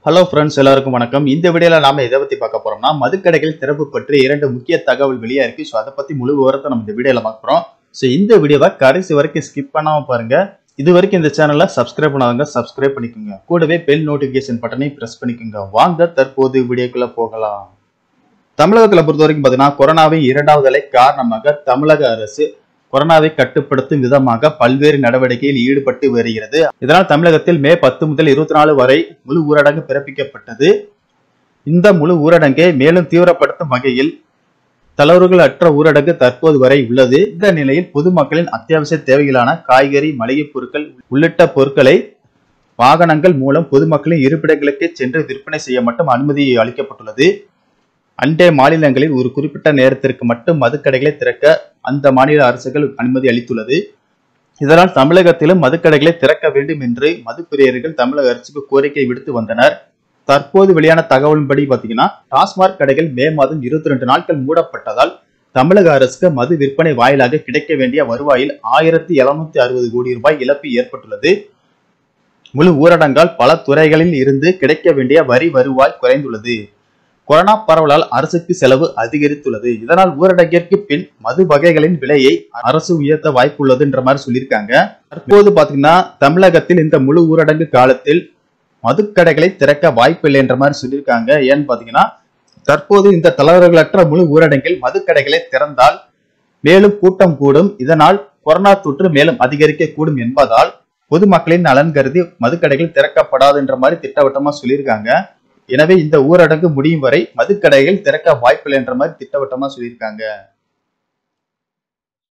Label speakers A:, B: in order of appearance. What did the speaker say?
A: hello friends எல்லாருக்கும் வணக்கம் இந்த வீடியோல நாம எதை பத்தி பார்க்க போறோம்னா மதுக்கடைகள் திறப்பு பற்றி இரண்டு முக்கிய தகவல் வெளியா இருக்கு ஸோ அதை பத்தி முழு விவரத்தை நம்ம இந்த வீடியோல பார்க்க போறோம் ஸோ இந்த வீடியோவை கடைசி வரைக்கும் ஸ்கிப் பண்ணாம பாருங்க இது வரைக்கும் இந்த சேனலை சப்ஸ்கிரைப் பண்ணாதவங்க சப்ஸ்கிரைப் பண்ணிக்கோங்க கூடவே பெல் நோட்டிபிகேஷன் பட்டனையும் பிரஸ் பண்ணிக்கோங்க வாங்க தற்போது வீடியோக்குள்ள போகலாம் தமிழகத்துல பொறுத்த வரைக்கும் பார்த்தீங்கன்னா கொரோனாவின் இரண்டாவது அலை காரணமாக தமிழக அரசு கொரோனாவை கட்டுப்படுத்தும் விதமாக பல்வேறு நடவடிக்கையில் ஈடுபட்டு வருகிறது இதனால் தமிழகத்தில் மே பத்து முதல் இருபத்தி நாலு வரை முழு ஊரடங்கு பிறப்பிக்கப்பட்டது இந்த முழு ஊரடங்கை மேலும் தீவிரப்படுத்தும் வகையில் தளர்வுகள் அற்ற ஊரடங்கு தற்போது வரை உள்ளது இந்த நிலையில் பொதுமக்களின் அத்தியாவசிய தேவைகளான காய்கறி மளிகைப் பொருட்கள் உள்ளிட்ட பொருட்களை வாகனங்கள் மூலம் பொதுமக்களின் இருப்பிடங்களுக்கு சென்று விற்பனை செய்ய மட்டும் அனுமதி அளிக்கப்பட்டுள்ளது அண்டை மாநிலங்களில் ஒரு குறிப்பிட்ட நேரத்திற்கு மட்டும் மதுக்கடைகளை திறக்க அந்த மாநில அரசுகள் அனுமதி அளித்துள்ளது இதனால் தமிழகத்திலும் மதுக்கடைகளை திறக்க வேண்டும் என்று மதுப்பிரியர்கள் தமிழக அரசுக்கு கோரிக்கை விடுத்து வந்தனர் தற்போது வெளியான தகவலின்படி பார்த்தீங்கன்னா டாஸ்மாக் கடைகள் மே மாதம் இருபத்தி ரெண்டு நாட்கள் மூடப்பட்டதால் தமிழக அரசுக்கு மது விற்பனை வாயிலாக கிடைக்க வேண்டிய வருவாயில் ஆயிரத்தி எழுநூத்தி அறுபது கோடி ரூபாய் இழப்பு ஏற்பட்டுள்ளது முழு ஊரடங்கால் பல துறைகளில் இருந்து கிடைக்க வேண்டிய வரி வருவாய் குறைந்துள்ளது கொரோனா பரவலால் அரசுக்கு செலவு அதிகரித்துள்ளது இதனால் ஊரடங்கிற்கு பின் மது வகைகளின் விலையை அரசு உயர்த்த வாய்ப்புள்ளதுன்ற மாதிரி சொல்லியிருக்காங்க தற்போது பாத்தீங்கன்னா தமிழகத்தில் இந்த முழு ஊரடங்கு காலத்தில் மதுக்கடைகளை திறக்க வாய்ப்பில்லை என்ற மாதிரி சொல்லியிருக்காங்க ஏன்னு பாத்தீங்கன்னா தற்போது இந்த தளர்வுகளற்ற முழு ஊரடங்கில் மதுக்கடைகளை திறந்தால் மேலும் கூட்டம் கூடும் இதனால் கொரோனா தொற்று மேலும் அதிகரிக்க கூடும் என்பதால் பொதுமக்களின் நலன் கருதி மதுக்கடைகள் திறக்கப்படாது என்ற மாதிரி திட்டவட்டமா சொல்லியிருக்காங்க எனவே இந்த ஊரடங்கு முடியும் வரை மதுக்கடைகள் திறக்க வாய்ப்பில்லை என்ற மாதிரி திட்டவட்டமா சொல்லியிருக்காங்க